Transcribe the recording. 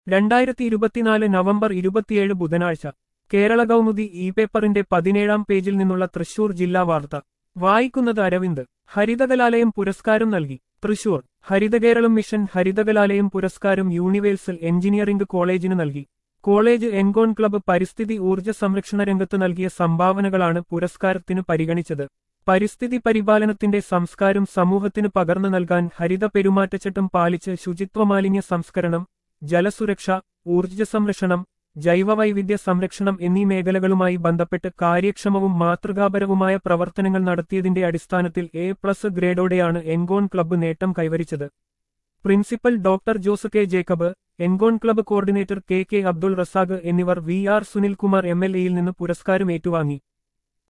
രണ്ടായിരത്തി ഇരുപത്തിനാല് നവംബർ ഇരുപത്തിയേഴ് ബുധനാഴ്ച കേരള കൗമുദി ഇ പേപ്പറിന്റെ പതിനേഴാം പേജിൽ നിന്നുള്ള തൃശൂർ ജില്ലാ വാർത്ത വായിക്കുന്നത് അരവിന്ദ് ഹരിതകലാലയം പുരസ്കാരം നൽകി തൃശൂർ ഹരിതകേരളം മിഷൻ ഹരിതകലാലയം പുരസ്കാരം യൂണിവേഴ്സൽ എഞ്ചിനീയറിംഗ് കോളേജിന് നൽകി കോളേജ് എൻകോൺ ക്ലബ്ബ് പരിസ്ഥിതി ഊർജ്ജ സംരക്ഷണ രംഗത്ത് നൽകിയ സംഭാവനകളാണ് പുരസ്കാരത്തിന് പരിഗണിച്ചത് പരിസ്ഥിതി പരിപാലനത്തിന്റെ സംസ്കാരം സമൂഹത്തിന് പകർന്നു നൽകാൻ ഹരിത പെരുമാറ്റച്ചട്ടം പാലിച്ച് ശുചിത്വ മാലിന്യ സംസ്കരണം ജലസുരക്ഷ ഊർജ്ജ സംരക്ഷണം ജൈവവൈവിധ്യ സംരക്ഷണം എന്നീ മേഖലകളുമായി ബന്ധപ്പെട്ട് കാര്യക്ഷമവും മാതൃകാപരവുമായ പ്രവർത്തനങ്ങൾ നടത്തിയതിന്റെ അടിസ്ഥാനത്തിൽ എ പ്ലസ് ഗ്രേഡോടെയാണ് എൻഗോൺ ക്ലബ്ബ് നേട്ടം കൈവരിച്ചത് principal doctor Jose K Jacob എൻഗോൺ club coordinator K K Abdul Razak എന്നിവർ V R Sunilkumar M L എയിൽ നിന്ന് പുരസ്കാരം ഏറ്റുവാങ്ങി